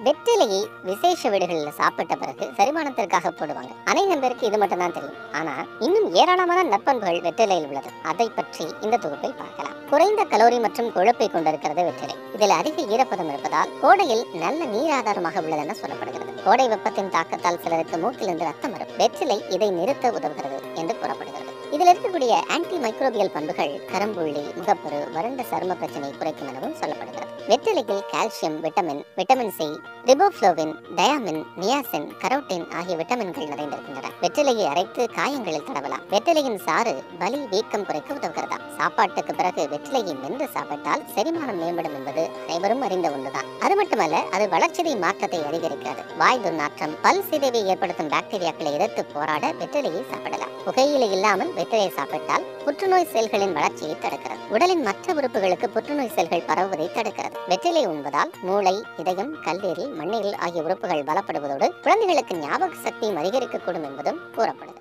வெற்றிலையை விசேஷ வீடுகளில் சாப்பிட்ட பிறகு செரிமானத்திற்காக போடுவாங்க அநேகம் பேருக்கு இது மட்டும் தான் தெரியும் ஆனா இன்னும் ஏராளமான நற்பண்புகள் வெற்றிலையில் உள்ளது அதை பற்றி இந்த தொகுப்பில் பார்க்கலாம் குறைந்த கலோரி மற்றும் கொழுப்பை கொண்டிருக்கிறது வெற்றிலை இதில் அதிக ஈரப்பதம் இருப்பதால் கோடையில் நல்ல நீர் ஆதாரமாக உள்ளதென சொல்லப்படுகிறது கோடை வெப்பத்தின் தாக்கத்தால் சிலருக்கு மூக்கிலிருந்து ரத்தம் வரும் வெற்றிலை இதை நிறுத்த உதவுகிறது என்று கூறப்படுகிறது இதில் இருக்கக்கூடிய ஆன்டி மைக்ரோபியல் பண்புகள் கரும்புள்ளி முகப்பரு வறண்ட சரும பிரச்சனையை குறைக்கும் எனவும் சொல்லப்படுகிறது வெற்றிலையில் calcium vitamin vitamin C riboflavin thiamine niacin carotene ஆகிய விட்டமின்கள் நிறைந்திருக்கின்றன வெற்றிலையை அரைத்து காயங்களில் தடவலாம் வெற்றிலையின் சாறு வலி வீக்கம் குறைக்க உதவுகிறதா சாப்பாட்டுக்கு பிறகு வெற்றிலையை மென்று சாப்பிட்டால் செரிமானம் மேம்படும் என்பது அனைவரும் அறிந்த ஒன்றுதான் அது மட்டுமல்ல அது வளர்ச்சிதை மாற்றத்தை அதிகரிக்கிறது வாய் துர்நாற்றம் பல் சிதைவை ஏற்படுத்தும் பாக்டீரியாக்களை எதிர்த்து போராட வெற்றிலையை சாப்பிடலாம் புகையிலை இல்லாமல் வெற்றிலையை சாப்பிட்டால் புற்றுநோய் செல்களின் வளர்ச்சியை தடுக்கிறது உடலின் மற்ற உறுப்புகளுக்கு புற்றுநோய் செல்கள் பரவுவதை தடுக்கிறது வெற்றிலை உண்பதால் மூளை இதயம் கல்லீரல் மண்ணீரல் ஆகிய உறுப்புகள் பலப்படுவதோடு குழந்தைகளுக்கு ஞாபக சக்தியும் அதிகரிக்கக்கூடும் என்பதும் கூறப்படுகிறது